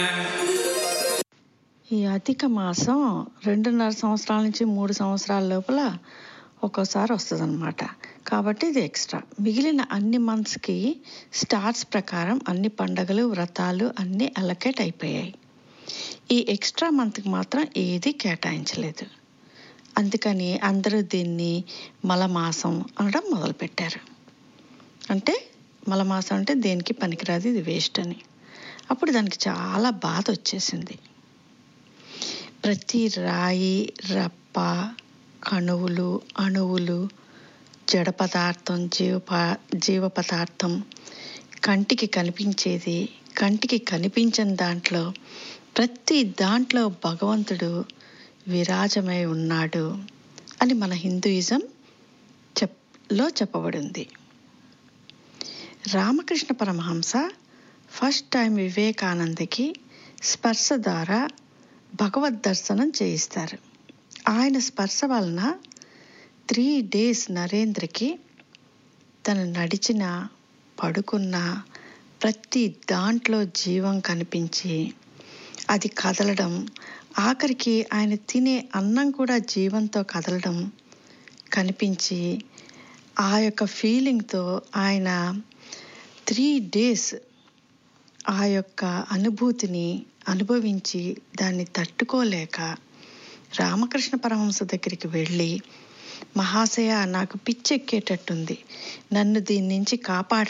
ఈ అధిక మాసం రెండున్నర సంవత్సరాల నుంచి మూడు సంవత్సరాల లోపల ఒక్కోసారి వస్తుంది అనమాట కాబట్టి ఇది ఎక్స్ట్రా మిగిలిన అన్ని మంత్స్కి స్టార్స్ ప్రకారం అన్ని పండగలు వ్రతాలు అన్నీ అలకేట్ అయిపోయాయి ఈ ఎక్స్ట్రా మంత్కి మాత్రం ఏది కేటాయించలేదు అందుకని అందరూ దీన్ని మలమాసం అనడం మొదలుపెట్టారు అంటే మలమాసం అంటే దేనికి పనికిరాదు ఇది వేస్ట్ అని అప్పుడు దానికి చాలా బాధ వచ్చేసింది ప్రతి రాయి రప్ప కణువులు అణువులు జడ పదార్థం జీవ ప- జీవ పదార్థం కంటికి కనిపించేది కంటికి కనిపించని దాంట్లో ప్రతి దాంట్లో భగవంతుడు విరాజమై ఉన్నాడు అని మన హిందూయిజం చెప్ లో చెప్పబడింది రామకృష్ణ పరమహంస ఫస్ట్ టైం వివేకానందకి స్పర్శ ద్వారా భగవద్ దర్శనం చేయిస్తారు ఆయన స్పర్శ వలన త్రీ డేస్ నరేంద్రకి తను నడిచిన పడుకున్న ప్రతి దాంట్లో జీవం కనిపించి అది కదలడం ఆఖరికి ఆయన తినే అన్నం కూడా జీవంతో కదలడం కనిపించి ఆ యొక్క ఫీలింగ్తో ఆయన త్రీ డేస్ ఆ యొక్క అనుభూతిని అనుభవించి దాన్ని తట్టుకోలేక రామకృష్ణ పరమహంస దగ్గరికి వెళ్ళి మహాశయ నాకు పిచ్చెక్కేటట్టుంది నన్ను దీని నుంచి కాపాడ